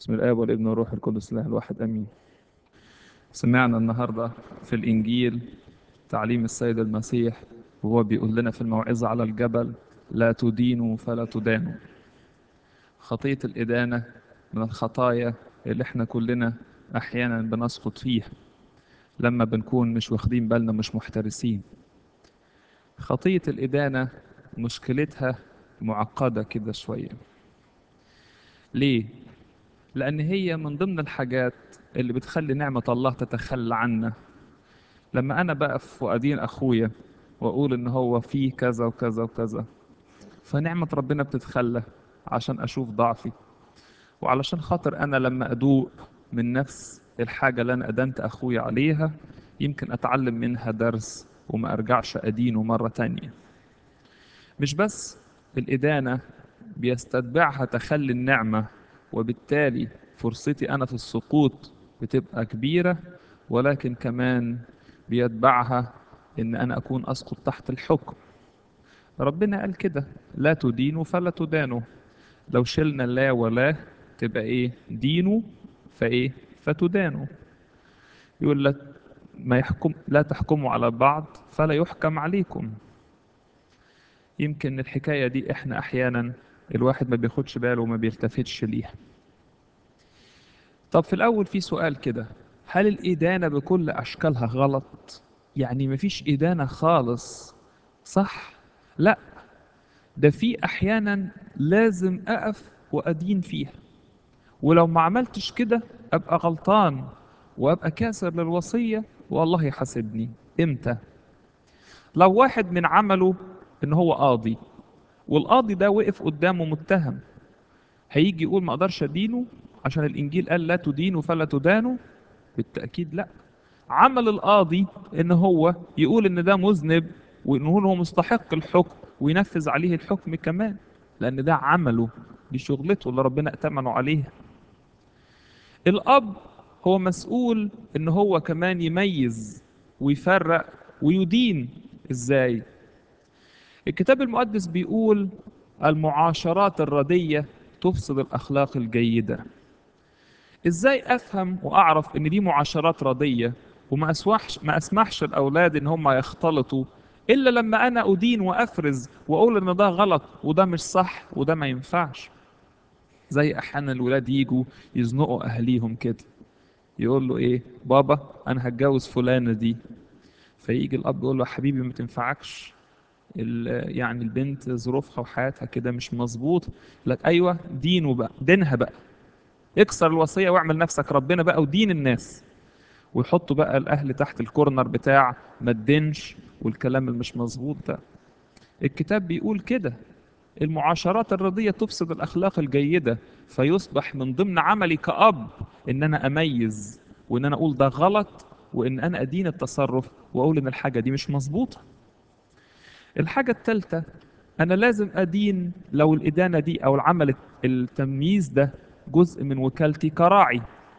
بسم الآب والابن والروح القدس الله الواحد آمين سمعنا النهاردة في الإنجيل تعليم السيد المسيح وهو بيقول لنا في الموعظة على الجبل لا تدينوا فلا تدانوا خطية الإدانة من الخطايا اللي احنا كلنا أحيانا بنسقط فيها لما بنكون مش واخدين بالنا مش محترسين خطية الإدانة مشكلتها معقدة كده شوية ليه؟ لأن هي من ضمن الحاجات اللي بتخلي نعمة الله تتخلى عنا لما أنا بقف وأدين أخويا وأقول إن هو فيه كذا وكذا وكذا فنعمة ربنا بتتخلى عشان أشوف ضعفي وعلشان خاطر أنا لما أدوق من نفس الحاجة اللي أنا أدنت أخويا عليها يمكن أتعلم منها درس وما أرجعش أدينه مرة تانية مش بس الإدانة بيستتبعها تخلي النعمة وبالتالي فرصتي أنا في السقوط بتبقى كبيرة ولكن كمان بيتبعها إن أنا أكون أسقط تحت الحكم ربنا قال كده لا تدينوا فلا تدانوا لو شلنا لا ولا تبقى إيه دينوا فإيه فتدانوا يقول لك ما يحكم لا تحكموا على بعض فلا يحكم عليكم يمكن الحكاية دي احنا احيانا الواحد ما بياخدش باله وما بيلتفتش ليها طب في الاول في سؤال كده هل الادانة بكل اشكالها غلط يعني مفيش ادانة خالص صح لا ده في احيانا لازم اقف وادين فيها ولو ما عملتش كده ابقى غلطان وابقى كاسر للوصية والله يحاسبني امتى لو واحد من عمله ان هو قاضي والقاضي ده وقف قدامه متهم هيجي يقول ما اقدرش ادينه عشان الانجيل قال لا تدينوا فلا تدانوا بالتاكيد لا عمل القاضي ان هو يقول ان ده مذنب وان هو مستحق الحكم وينفذ عليه الحكم كمان لان ده عمله دي شغلته اللي ربنا ائتمنه عليها الاب هو مسؤول ان هو كمان يميز ويفرق ويدين ازاي الكتاب المقدس بيقول المعاشرات الردية تفسد الأخلاق الجيدة إزاي أفهم وأعرف إن دي معاشرات ردية وما أسمحش ما أسمحش الأولاد إن هم يختلطوا إلا لما أنا أدين وأفرز وأقول إن ده غلط وده مش صح وده ما ينفعش زي أحيانا الولاد يجوا يزنقوا أهليهم كده يقول له إيه بابا أنا هتجوز فلانة دي فيجي الأب يقول له يا حبيبي ما تنفعكش يعني البنت ظروفها وحياتها كده مش مظبوط لك ايوه دينه بقى دينها بقى اكسر الوصيه واعمل نفسك ربنا بقى ودين الناس ويحطوا بقى الاهل تحت الكورنر بتاع ما تدينش والكلام اللي مش مظبوط ده الكتاب بيقول كده المعاشرات الرضيه تفسد الاخلاق الجيده فيصبح من ضمن عملي كاب ان انا اميز وان انا اقول ده غلط وان انا ادين التصرف واقول ان الحاجه دي مش مظبوطه الحاجة الثالثة أنا لازم أدين لو الإدانة دي أو العمل التمييز ده جزء من وكالتي كراعي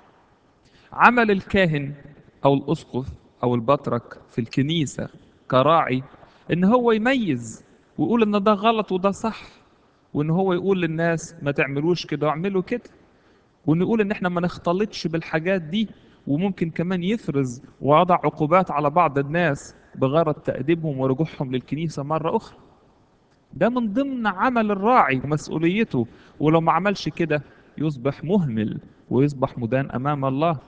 عمل الكاهن أو الأسقف أو البطرك في الكنيسة كراعي إن هو يميز ويقول إن ده غلط وده صح وإن هو يقول للناس ما تعملوش كده واعملوا كده وإن يقول إن إحنا ما نختلطش بالحاجات دي وممكن كمان يفرز ويضع عقوبات على بعض الناس بغرض تأديبهم ورجوعهم للكنيسة مرة أخرى ده من ضمن عمل الراعي ومسؤوليته ولو ما عملش كده يصبح مهمل ويصبح مدان أمام الله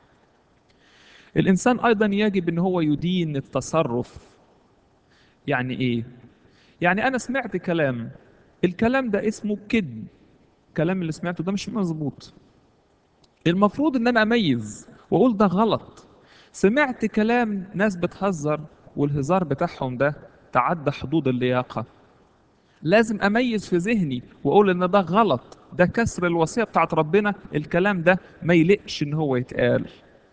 الإنسان أيضا يجب أن هو يدين التصرف يعني إيه؟ يعني أنا سمعت كلام الكلام ده اسمه كذب الكلام اللي سمعته ده مش مظبوط المفروض ان انا اميز واقول ده غلط سمعت كلام ناس بتهزر والهزار بتاعهم ده تعدى حدود اللياقه لازم اميز في ذهني واقول ان ده غلط ده كسر الوصيه بتاعت ربنا الكلام ده ما يلقش ان هو يتقال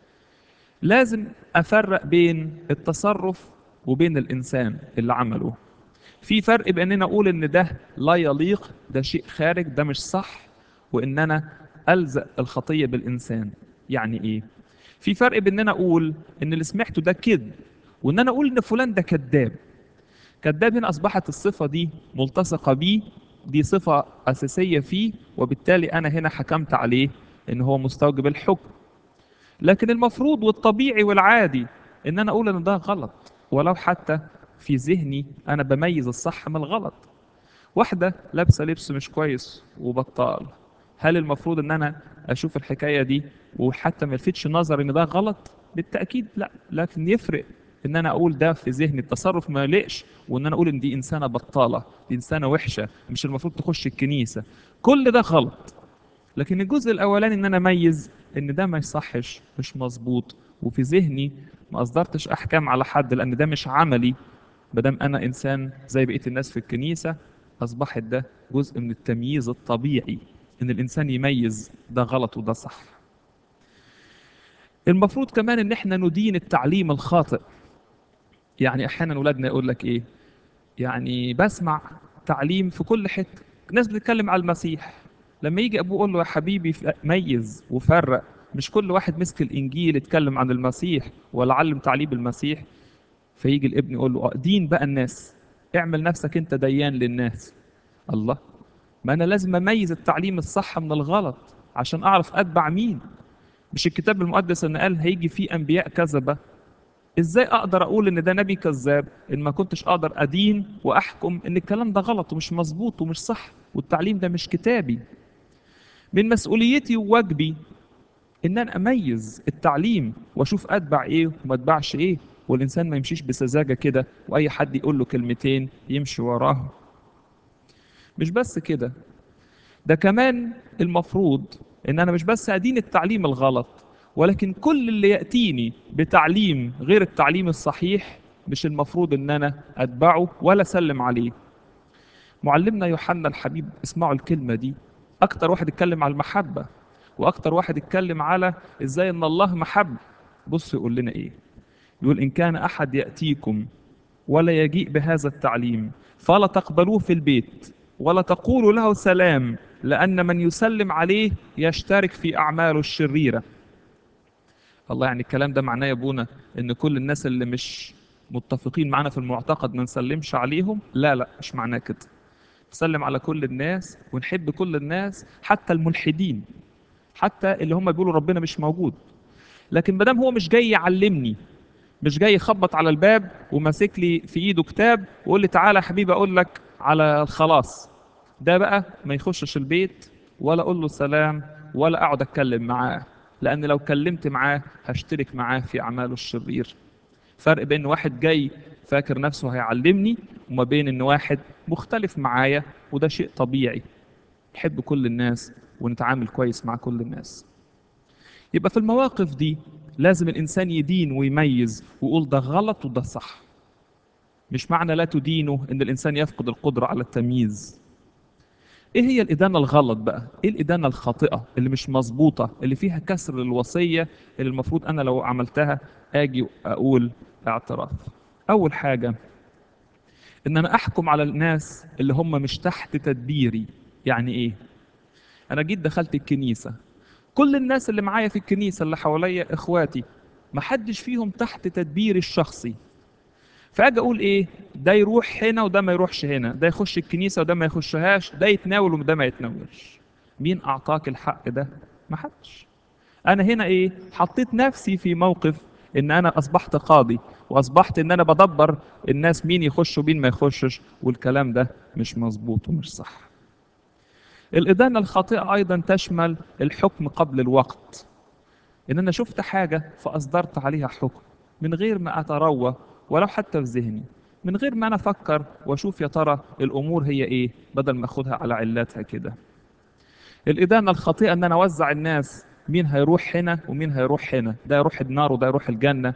لازم افرق بين التصرف وبين الانسان اللي عمله في فرق بين ان اقول ان ده لا يليق ده شيء خارج ده مش صح وان انا الزق الخطيه بالانسان يعني ايه في فرق بين ان انا اقول ان اللي سمعته ده كذب وان انا اقول ان فلان ده كذاب كذاب هنا اصبحت الصفه دي ملتصقه بيه دي صفه اساسيه فيه وبالتالي انا هنا حكمت عليه ان هو مستوجب الحكم لكن المفروض والطبيعي والعادي ان انا اقول ان ده غلط ولو حتى في ذهني انا بميز الصح من الغلط واحدة لابسة لبس مش كويس وبطال هل المفروض ان انا اشوف الحكاية دي وحتى ما يلفتش نظر ان ده غلط بالتأكيد لا لكن يفرق ان انا اقول ده في ذهني التصرف ما يليقش وان انا اقول ان دي انسانة بطالة دي انسانة وحشة مش المفروض تخش الكنيسة كل ده غلط لكن الجزء الاولاني ان انا اميز ان ده ما يصحش مش مظبوط وفي ذهني ما اصدرتش احكام على حد لان ده مش عملي مادام انا انسان زي بقيه الناس في الكنيسه اصبحت ده جزء من التمييز الطبيعي ان الانسان يميز ده غلط وده صح المفروض كمان ان احنا ندين التعليم الخاطئ يعني احيانا اولادنا يقول لك ايه يعني بسمع تعليم في كل حته ناس بتتكلم على المسيح لما يجي ابوه يقول له يا حبيبي ف- ميز وفرق مش كل واحد مسك الانجيل يتكلم عن المسيح ولا علم تعليم المسيح فيجي الابن يقول له "آه، دين بقى الناس اعمل نفسك انت ديان للناس الله ما انا لازم اميز التعليم الصح من الغلط عشان اعرف اتبع مين مش الكتاب المقدس ان قال هيجي فيه انبياء كذبه ازاي اقدر اقول ان ده نبي كذاب ان ما كنتش اقدر ادين واحكم ان الكلام ده غلط ومش مظبوط ومش صح والتعليم ده مش كتابي من مسؤوليتي وواجبي ان انا اميز التعليم واشوف اتبع ايه وما اتبعش ايه والانسان ما يمشيش بسذاجه كده واي حد يقول له كلمتين يمشي وراه مش بس كده ده كمان المفروض ان انا مش بس ادين التعليم الغلط ولكن كل اللي ياتيني بتعليم غير التعليم الصحيح مش المفروض ان انا اتبعه ولا اسلم عليه معلمنا يوحنا الحبيب اسمعوا الكلمه دي اكتر واحد اتكلم على المحبه واكتر واحد اتكلم على ازاي ان الله محب بص يقول لنا ايه يقول ان كان احد ياتيكم ولا يجيء بهذا التعليم فلا تقبلوه في البيت ولا تقولوا له سلام لأن من يسلم عليه يشترك في أعماله الشريرة الله يعني الكلام ده معناه يا ابونا ان كل الناس اللي مش متفقين معانا في المعتقد ما نسلمش عليهم لا لا مش معناه كده نسلم على كل الناس ونحب كل الناس حتى الملحدين حتى اللي هم بيقولوا ربنا مش موجود لكن ما دام هو مش جاي يعلمني مش جاي يخبط على الباب وماسك لي في ايده كتاب ويقول لي تعالى يا حبيبي اقول لك على الخلاص ده بقى ما يخشش البيت ولا اقول له سلام ولا اقعد اتكلم معاه لان لو كلمت معاه هشترك معاه في اعماله الشرير فرق بين واحد جاي فاكر نفسه هيعلمني وما بين ان واحد مختلف معايا وده شيء طبيعي نحب كل الناس ونتعامل كويس مع كل الناس يبقى في المواقف دي لازم الإنسان يدين ويميز ويقول ده غلط وده صح مش معنى لا تدينه إن الإنسان يفقد القدرة على التمييز إيه هي الإدانة الغلط بقى؟ إيه الإدانة الخاطئة اللي مش مظبوطة اللي فيها كسر للوصية اللي المفروض أنا لو عملتها آجي أقول اعتراف أول حاجة إن أنا أحكم على الناس اللي هم مش تحت تدبيري يعني إيه؟ أنا جيت دخلت الكنيسة كل الناس اللي معايا في الكنيسة اللي حواليا إخواتي محدش فيهم تحت تدبيري الشخصي فاجي اقول ايه ده يروح هنا وده ما يروحش هنا ده يخش الكنيسه وده ما يخشهاش ده يتناول وده ما يتناولش مين اعطاك الحق ده ما حدش انا هنا ايه حطيت نفسي في موقف ان انا اصبحت قاضي واصبحت ان انا بدبر الناس مين يخش ومين ما يخشش والكلام ده مش مظبوط ومش صح الادانه الخاطئه ايضا تشمل الحكم قبل الوقت ان انا شفت حاجه فاصدرت عليها حكم من غير ما اتروى ولو حتى في ذهني من غير ما انا افكر واشوف يا ترى الامور هي ايه بدل ما اخدها على علاتها كده الادانه الخاطئه ان انا اوزع الناس مين هيروح هنا ومين هيروح هنا ده يروح النار وده يروح الجنه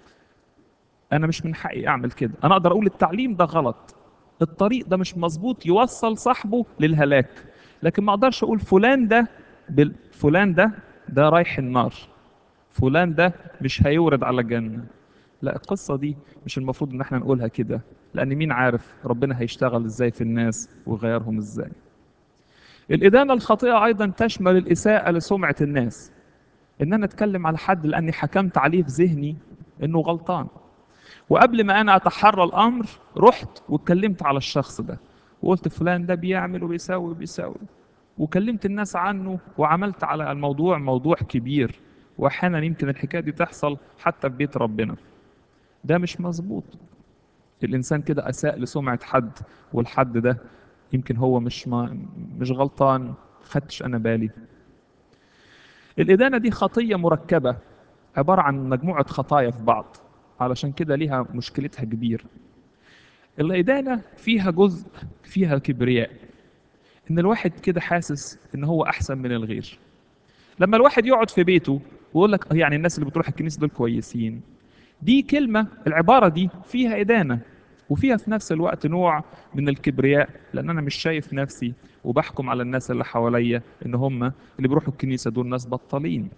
انا مش من حقي اعمل كده انا اقدر اقول التعليم ده غلط الطريق ده مش مظبوط يوصل صاحبه للهلاك لكن ما اقدرش اقول فلان ده بال... فلان ده ده رايح النار فلان ده مش هيورد على الجنه لا القصة دي مش المفروض ان احنا نقولها كده لان مين عارف ربنا هيشتغل ازاي في الناس ويغيرهم ازاي الإدانة الخاطئة أيضا تشمل الإساءة لسمعة الناس إن أنا أتكلم على حد لأني حكمت عليه في ذهني إنه غلطان وقبل ما أنا أتحرى الأمر رحت واتكلمت على الشخص ده وقلت فلان ده بيعمل وبيسوي وبيسوي وكلمت الناس عنه وعملت على الموضوع موضوع كبير واحيانا يمكن الحكايه دي تحصل حتى في بيت ربنا ده مش مظبوط الانسان كده اساء لسمعه حد والحد ده يمكن هو مش ما مش غلطان خدتش انا بالي الادانه دي خطيه مركبه عباره عن مجموعه خطايا في بعض علشان كده ليها مشكلتها كبير الادانه فيها جزء فيها كبرياء ان الواحد كده حاسس ان هو احسن من الغير لما الواحد يقعد في بيته ويقول لك يعني الناس اللي بتروح الكنيسه دول كويسين دي كلمه العباره دي فيها ادانه وفيها في نفس الوقت نوع من الكبرياء لان انا مش شايف نفسي وبحكم على الناس اللي حواليا ان هم اللي بيروحوا الكنيسه دول ناس بطالين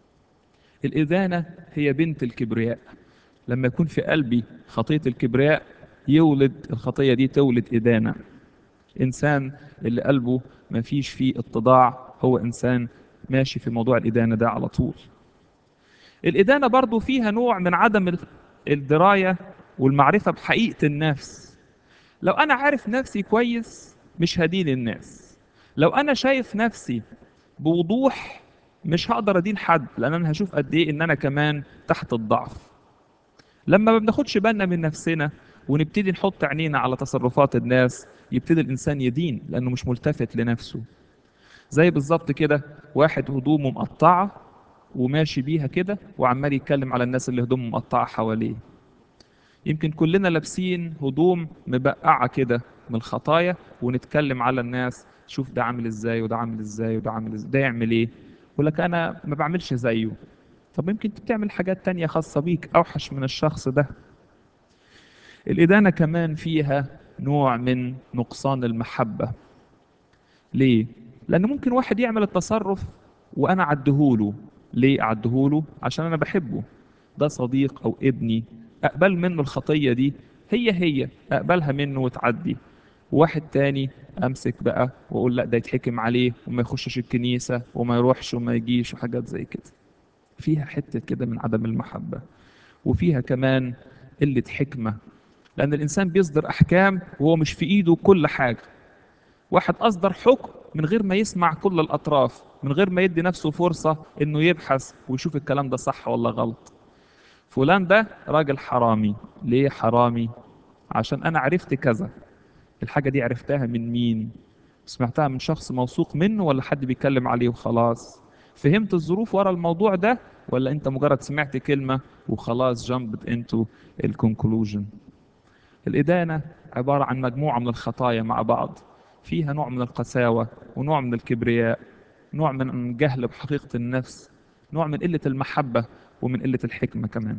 الادانه هي بنت الكبرياء لما يكون في قلبي خطيه الكبرياء يولد الخطيه دي تولد ادانه انسان اللي قلبه ما فيش فيه اتضاع هو انسان ماشي في موضوع الادانه ده على طول الادانه برضو فيها نوع من عدم ال- الدرايه والمعرفه بحقيقه النفس لو انا عارف نفسي كويس مش هدين الناس لو انا شايف نفسي بوضوح مش هقدر ادين حد لان انا هشوف قد ايه ان انا كمان تحت الضعف لما ما بناخدش بالنا من نفسنا ونبتدي نحط عينينا على تصرفات الناس يبتدي الانسان يدين لانه مش ملتفت لنفسه زي بالظبط كده واحد هدومه مقطعه وماشي بيها كده وعمال يتكلم على الناس اللي هدومهم مقطعه حواليه يمكن كلنا لابسين هدوم مبقعه كده من الخطايا ونتكلم على الناس شوف ده عامل ازاي وده عامل ازاي وده عامل ازاي ده يعمل ايه يقول لك انا ما بعملش زيه طب يمكن انت بتعمل حاجات تانية خاصة بيك اوحش من الشخص ده الإدانة كمان فيها نوع من نقصان المحبة ليه؟ لأن ممكن واحد يعمل التصرف وأنا أعدهوله ليه أعدهوله؟ عشان أنا بحبه ده صديق أو ابني أقبل منه الخطية دي هي هي أقبلها منه وتعدي واحد تاني أمسك بقى وأقول لا ده يتحكم عليه وما يخشش الكنيسة وما يروحش وما يجيش وحاجات زي كده فيها حتة كده من عدم المحبة وفيها كمان قلة حكمة لأن الإنسان بيصدر أحكام وهو مش في إيده كل حاجة واحد أصدر حكم من غير ما يسمع كل الأطراف من غير ما يدي نفسه فرصة إنه يبحث ويشوف الكلام ده صح ولا غلط فلان ده راجل حرامي ليه حرامي عشان أنا عرفت كذا الحاجة دي عرفتها من مين سمعتها من شخص موثوق منه ولا حد بيتكلم عليه وخلاص فهمت الظروف ورا الموضوع ده ولا انت مجرد سمعت كلمة وخلاص جامبت انتو الكونكلوجن الإدانة عبارة عن مجموعة من الخطايا مع بعض فيها نوع من القساوة ونوع من الكبرياء نوع من الجهل بحقيقة النفس نوع من قلة المحبة ومن قلة الحكمة كمان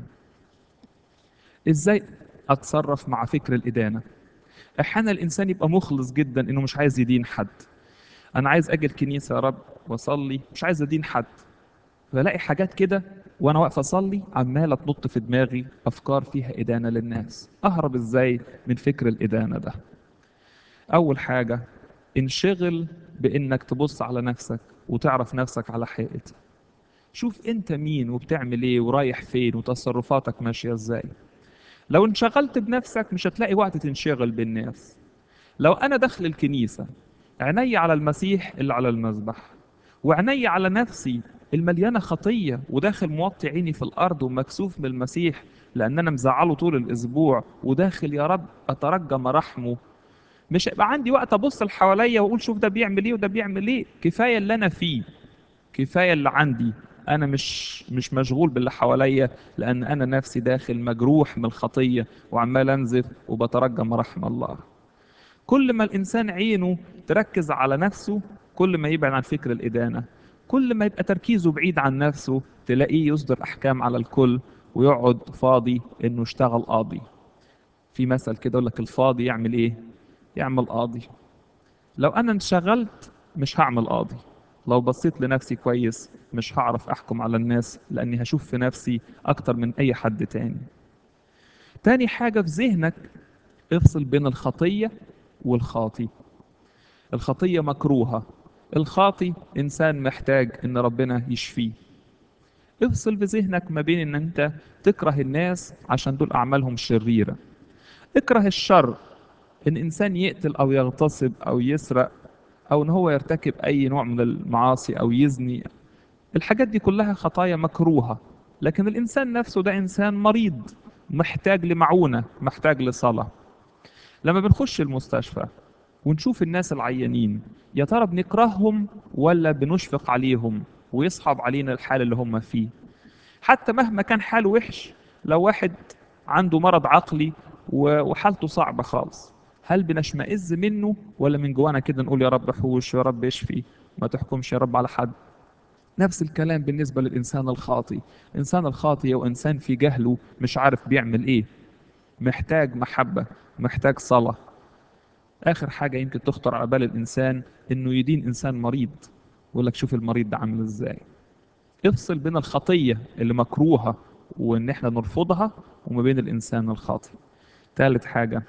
إزاي أتصرف مع فكر الإدانة أحيانا الإنسان يبقى مخلص جدا إنه مش عايز يدين حد أنا عايز أجي الكنيسة يا رب وأصلي مش عايز أدين حد فلاقي حاجات كده وانا واقف اصلي عماله تنط في دماغي افكار فيها ادانه للناس اهرب ازاي من فكر الادانه ده اول حاجه انشغل بانك تبص على نفسك وتعرف نفسك على حقيقتها شوف انت مين وبتعمل ايه ورايح فين وتصرفاتك ماشيه ازاي لو انشغلت بنفسك مش هتلاقي وقت تنشغل بالناس لو انا داخل الكنيسه عيني على المسيح اللي على المذبح وعيني على نفسي المليانه خطيه وداخل موطي عيني في الارض ومكسوف من المسيح لان انا مزعله طول الاسبوع وداخل يا رب اترجى مراحمه مش هيبقى عندي وقت ابص لحواليا واقول شوف ده بيعمل ايه وده بيعمل ايه كفايه اللي انا فيه كفايه اللي عندي انا مش مش مشغول باللي حواليا لان انا نفسي داخل مجروح من الخطيه وعمال انزف وبترجى مراحم الله كل ما الانسان عينه تركز على نفسه كل ما يبعد عن فكر الادانه كل ما يبقى تركيزه بعيد عن نفسه تلاقيه يصدر احكام على الكل ويقعد فاضي انه يشتغل قاضي في مثل كده يقول لك الفاضي يعمل ايه يعمل قاضي لو انا انشغلت مش هعمل قاضي لو بصيت لنفسي كويس مش هعرف احكم على الناس لاني هشوف في نفسي اكتر من اي حد تاني تاني حاجة في ذهنك افصل بين الخطية والخاطي الخطية مكروهة الخاطي إنسان محتاج إن ربنا يشفيه افصل في ذهنك ما بين إن أنت تكره الناس عشان دول أعمالهم شريرة اكره الشر إن إنسان يقتل أو يغتصب أو يسرق او ان هو يرتكب اي نوع من المعاصي او يزني الحاجات دي كلها خطايا مكروهة لكن الانسان نفسه ده انسان مريض محتاج لمعونة محتاج لصلاة لما بنخش المستشفى ونشوف الناس العيانين يا ترى بنكرههم ولا بنشفق عليهم ويصعب علينا الحال اللي هم فيه حتى مهما كان حاله وحش لو واحد عنده مرض عقلي و- وحالته صعبة خالص هل بنشمئز منه ولا من جوانا كده نقول يا رب حوش يا رب اشفي ما تحكمش يا رب على حد نفس الكلام بالنسبة للإنسان الخاطي الإنسان الخاطي هو إنسان في جهله مش عارف بيعمل إيه محتاج محبة محتاج صلاة آخر حاجة يمكن تخطر على بال الإنسان إنه يدين إنسان مريض يقول لك شوف المريض ده عامل إزاي افصل بين الخطية اللي مكروهة وإن إحنا نرفضها وما بين الإنسان الخاطي ثالث حاجة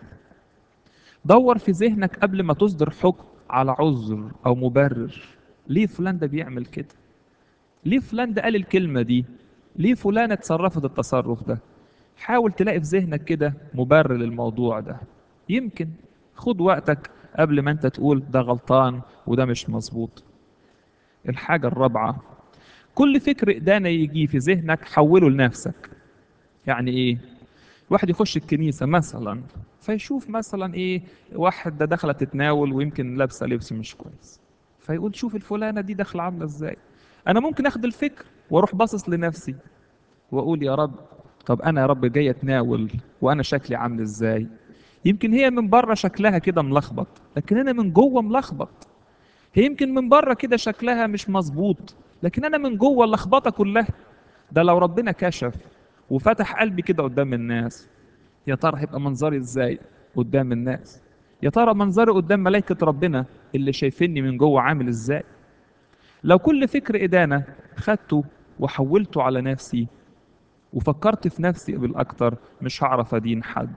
دور في ذهنك قبل ما تصدر حكم على عذر أو مبرر ليه فلان ده بيعمل كده ليه فلان ده قال الكلمة دي ليه فلانة تصرفت التصرف ده حاول تلاقي في ذهنك كده مبرر للموضوع ده يمكن خد وقتك قبل ما انت تقول ده غلطان وده مش مظبوط الحاجة الرابعة كل فكر إدانة يجي في ذهنك حوله لنفسك يعني إيه واحد يخش الكنيسة مثلا فيشوف مثلا إيه واحد ده دخلت تتناول ويمكن لابسة لبس مش كويس فيقول شوف الفلانة دي داخلة عاملة إزاي أنا ممكن أخد الفكر وأروح باصص لنفسي وأقول يا رب طب أنا يا رب جاي أتناول وأنا شكلي عامل إزاي يمكن هي من بره شكلها كده ملخبط لكن أنا من جوه ملخبط هي يمكن من بره كده شكلها مش مظبوط لكن انا من جوه اللخبطه كلها ده لو ربنا كشف وفتح قلبي كده قدام الناس يا ترى هيبقى منظري ازاي قدام الناس يا ترى منظري قدام ملائكه ربنا اللي شايفيني من جوه عامل ازاي لو كل فكر ادانه خدته وحولته على نفسي وفكرت في نفسي بالاكتر مش هعرف ادين حد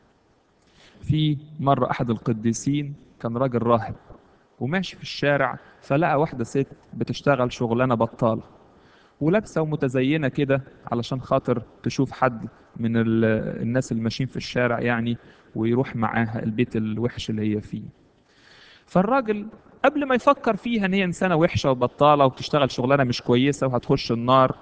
في مره احد القديسين كان راجل راهب وماشي في الشارع فلقى واحدة ست بتشتغل شغلانة بطالة ولابسة ومتزينة كده علشان خاطر تشوف حد من ال- الناس اللي ماشيين في الشارع يعني ويروح معاها البيت الوحش اللي هي فيه فالراجل قبل ما يفكر فيها ان هي انسانة وحشة وبطالة وبتشتغل شغلانة مش كويسة وهتخش النار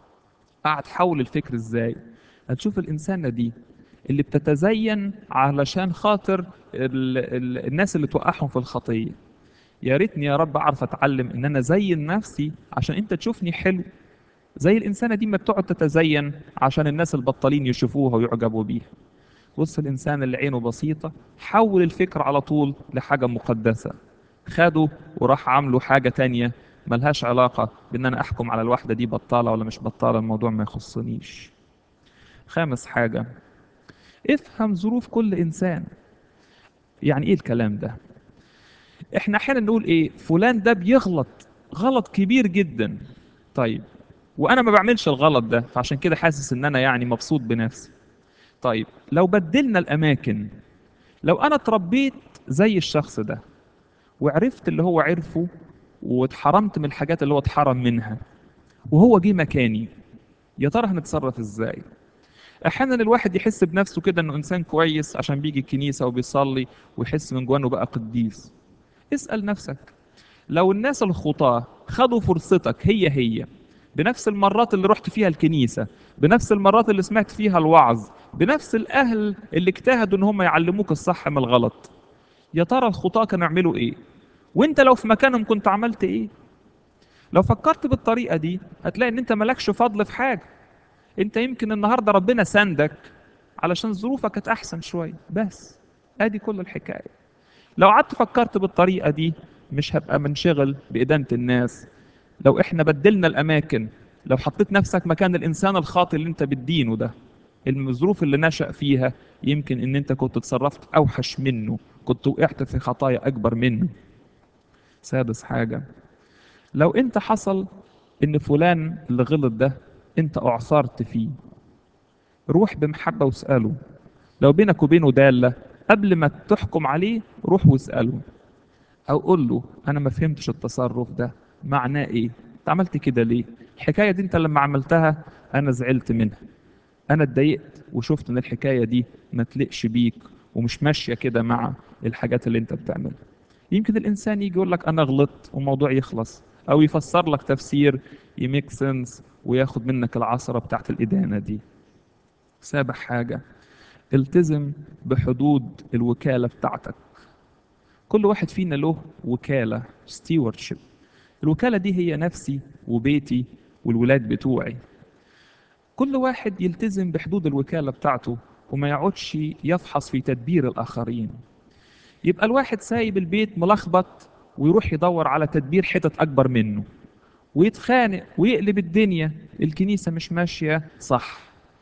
قعد حول الفكر ازاي هتشوف الانسانة دي اللي بتتزين علشان خاطر ال ال الناس اللي توقعهم في الخطية يا ريتني يا رب اعرف اتعلم ان انا ازين نفسي عشان انت تشوفني حلو زي الانسانه دي ما بتقعد تتزين عشان الناس البطالين يشوفوها ويعجبوا بيها بص الانسان اللي عينه بسيطه حول الفكر على طول لحاجه مقدسه خده وراح عامله حاجه تانية ملهاش علاقه بان انا احكم على الواحده دي بطاله ولا مش بطاله الموضوع ما يخصنيش خامس حاجه افهم ظروف كل انسان يعني ايه الكلام ده احنا احيانا نقول ايه فلان ده بيغلط غلط كبير جدا طيب وانا ما بعملش الغلط ده فعشان كده حاسس ان انا يعني مبسوط بنفسي طيب لو بدلنا الاماكن لو انا اتربيت زي الشخص ده وعرفت اللي هو عرفه واتحرمت من الحاجات اللي هو اتحرم منها وهو جه مكاني يا ترى هنتصرف ازاي احيانا الواحد يحس بنفسه كده انه انسان كويس عشان بيجي الكنيسه وبيصلي ويحس من جوه انه بقى قديس اسال نفسك لو الناس الخطاة خدوا فرصتك هي هي بنفس المرات اللي رحت فيها الكنيسة بنفس المرات اللي سمعت فيها الوعظ بنفس الأهل اللي اجتهدوا إن هم يعلموك الصح من الغلط يا ترى الخطاة كانوا يعملوا إيه وإنت لو في مكانهم كنت عملت إيه لو فكرت بالطريقة دي هتلاقي إن أنت مالكش فضل في حاجة أنت يمكن النهاردة ربنا ساندك علشان ظروفك كانت أحسن شوية بس أدي كل الحكاية لو قعدت فكرت بالطريقة دي مش هبقى منشغل بإدانة الناس لو احنا بدلنا الأماكن لو حطيت نفسك مكان الإنسان الخاطئ اللي انت بتدينه ده الظروف اللي نشأ فيها يمكن ان انت كنت اتصرفت اوحش منه كنت وقعت في خطايا اكبر منه سادس حاجة لو انت حصل ان فلان اللي غلط ده انت اعثرت فيه روح بمحبة واسأله لو بينك وبينه دالة قبل ما تحكم عليه روح واسأله او قول له انا ما فهمتش التصرف ده معناه ايه انت عملت كده ليه الحكايه دي انت لما عملتها انا زعلت منها انا اتضايقت وشفت ان الحكايه دي ما تليقش بيك ومش ماشيه كده مع الحاجات اللي انت بتعملها يمكن الانسان يجي يقول لك انا غلطت والموضوع يخلص او يفسر لك تفسير يميك سنس وياخد منك العصرة بتاعت الإدانة دي سابع حاجة التزم بحدود الوكالة بتاعتك كل واحد فينا له وكالة stewardship الوكالة دي هي نفسي وبيتي والولاد بتوعي كل واحد يلتزم بحدود الوكالة بتاعته وما يقعدش يفحص في تدبير الآخرين يبقى الواحد سايب البيت ملخبط ويروح يدور على تدبير حتت أكبر منه ويتخانق ويقلب الدنيا الكنيسة مش ماشية صح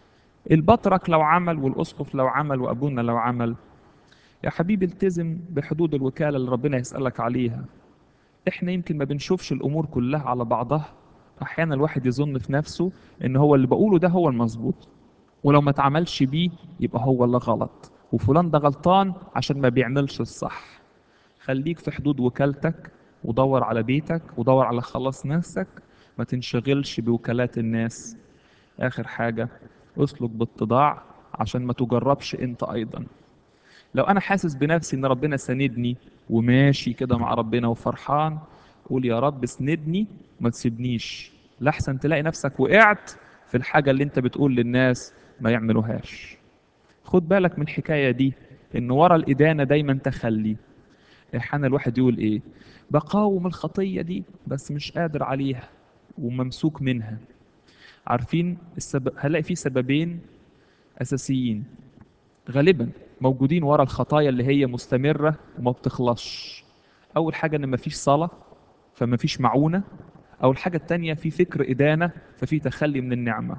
البطرك لو عمل والأسقف لو عمل وأبونا لو عمل يا حبيبي التزم بحدود الوكالة اللي ربنا يسألك عليها احنا يمكن ما بنشوفش الأمور كلها على بعضها أحيانا الواحد يظن في نفسه إن هو اللي بقوله ده هو المظبوط ولو ما اتعملش بيه يبقى هو اللي غلط وفلان ده غلطان عشان ما بيعملش الصح خليك في حدود وكالتك ودور على بيتك ودور على خلاص نفسك ما تنشغلش بوكالات الناس آخر حاجة اسلك باتضاع عشان ما تجربش انت ايضا لو انا حاسس بنفسي ان ربنا ساندني وماشي كده مع ربنا وفرحان قول يا رب اسندني ما تسيبنيش لحسن تلاقي نفسك وقعت في الحاجة اللي انت بتقول للناس ما يعملوهاش خد بالك من الحكاية دي ان ورا الإدانة دايما تخلي احيانا الواحد يقول ايه بقاوم الخطية دي بس مش قادر عليها وممسوك منها عارفين السبب هنلاقي في سببين أساسيين غالبا موجودين ورا الخطايا اللي هي مستمرة وما بتخلصش أول حاجة إن مفيش صلاة فمفيش معونة أو الحاجة التانية في فكر إدانة ففي تخلي من النعمة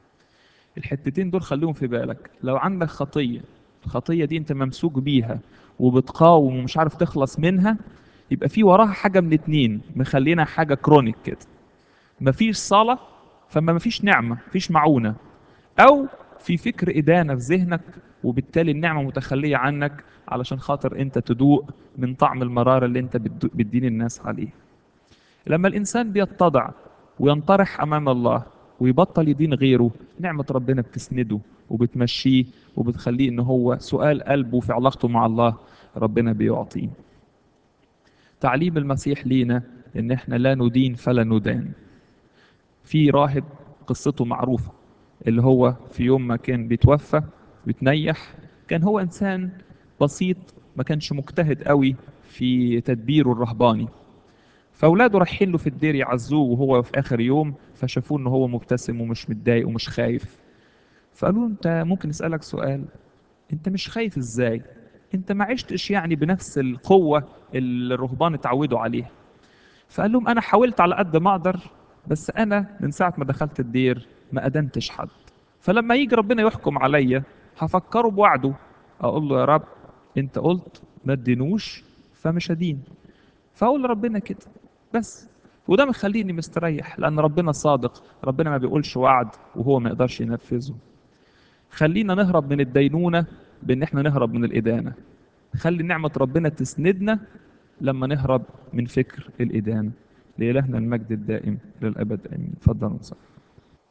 الحتتين دول خليهم في بالك لو عندك خطية الخطية دي أنت ممسوك بيها وبتقاوم ومش عارف تخلص منها يبقى في وراها حاجة من اتنين مخلينا حاجة كرونيك كده مفيش صلاة فما مفيش نعمة مفيش معونة أو في فكر إدانة في ذهنك وبالتالي النعمة متخلية عنك علشان خاطر أنت تدوق من طعم المرارة اللي أنت بتدو- بتدين الناس عليه لما الإنسان بيتضع وينطرح أمام الله ويبطل يدين غيره نعمة ربنا بتسنده وبتمشيه وبتخليه إن هو سؤال قلبه في علاقته مع الله ربنا بيعطيه تعليم المسيح لينا إن إحنا لا ندين فلا ندان في راهب قصته معروفة اللي هو في يوم ما كان بيتوفى بيتنيح كان هو إنسان بسيط ما كانش مجتهد قوي في تدبيره الرهباني فأولاده رايحين له في الدير يعزوه وهو في آخر يوم فشافوه إن هو مبتسم ومش متضايق ومش خايف فقالوا له أنت ممكن أسألك سؤال أنت مش خايف إزاي؟ أنت ما عشتش يعني بنفس القوة اللي الرهبان اتعودوا عليها فقال لهم انا حاولت على قد ما اقدر بس انا من ساعه ما دخلت الدير ما ادنتش حد فلما يجي ربنا يحكم عليا هفكره بوعده اقول له يا رب انت قلت ما تدينوش فمش هدين فاقول لربنا كده بس وده مخليني مستريح لان ربنا صادق ربنا ما بيقولش وعد وهو ما يقدرش ينفذه خلينا نهرب من الدينونه بان احنا نهرب من الادانه خلي نعمه ربنا تسندنا لما نهرب من فكر الإدانة لإلهنا المجد الدائم للأبد آمين تفضل نصلي